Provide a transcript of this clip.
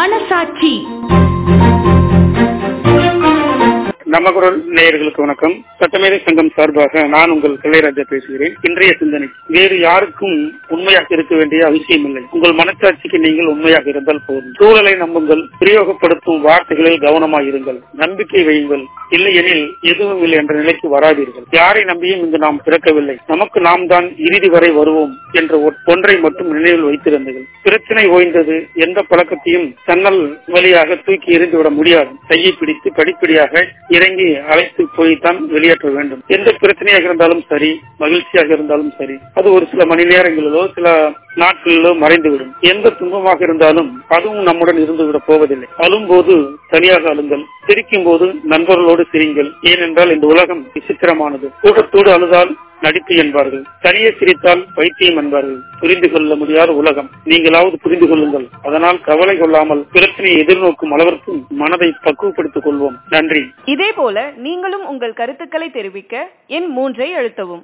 மனசாட்சி நம்ம குரல் நேயர்களுக்கு வணக்கம் சட்டமேதை சங்கம் சார்பாக நான் உங்கள் கலைராஜா பேசுகிறேன் இன்றைய சிந்தனை வேறு யாருக்கும் உண்மையாக இருக்க வேண்டிய அவசியம் இல்லை உங்கள் மனசாட்சிக்கு நீங்கள் உண்மையாக இருந்தால் போதும் சூழலை நம்புங்கள் பிரயோகப்படுத்தும் வார்த்தைகளில் கவனமாக இருங்கள் நம்பிக்கை வையுங்கள் இல்லையெனில் எதுவும் இல்லை என்ற நிலைக்கு வராதீர்கள் யாரை நம்பியும் இங்கு நாம் பிறக்கவில்லை நமக்கு நாம் தான் இறுதி வரை வருவோம் என்ற ஒ- ஒன்றை மட்டும் நினைவில் வைத்திருந்தீர்கள் பிரச்சனை ஓய்ந்தது எந்த பழக்கத்தையும் சன்னல் வழியாக தூக்கி எறிந்துவிட முடியாது கையை பிடித்து படிப்படியாக இறங்கி அழைத்து போய்த்தான் வெளியேற்ற வேண்டும் எந்த பிரச்சனையாக இருந்தாலும் சரி மகிழ்ச்சியாக இருந்தாலும் சரி அது ஒரு சில மணி நேரங்களிலோ சில நாட்களிலோ மறைந்துவிடும் எந்த துன்பமாக இருந்தாலும் அதுவும் நம்முடன் இருந்துவிட போவதில்லை அழும்போது தனியாக அழுங்கள் சிரிக்கும் போது நண்பர்களோடு சிரிங்கள் ஏனென்றால் இந்த உலகம் விசித்திரமானது கூட்டத்தோடு அழுதால் நடிப்பு என்பார்கள் தனியே சிரித்தால் பைத்தியம் என்பார்கள் புரிந்து கொள்ள முடியாத உலகம் நீங்களாவது புரிந்து கொள்ளுங்கள் அதனால் கவலை கொள்ளாமல் பிரச்சனையை எதிர்நோக்கும் அளவிற்கு மனதை பக்குவப்படுத்திக் கொள்வோம் நன்றி இதேபோல நீங்களும் உங்கள் கருத்துக்களை தெரிவிக்க எண் மூன்றை அழுத்தவும்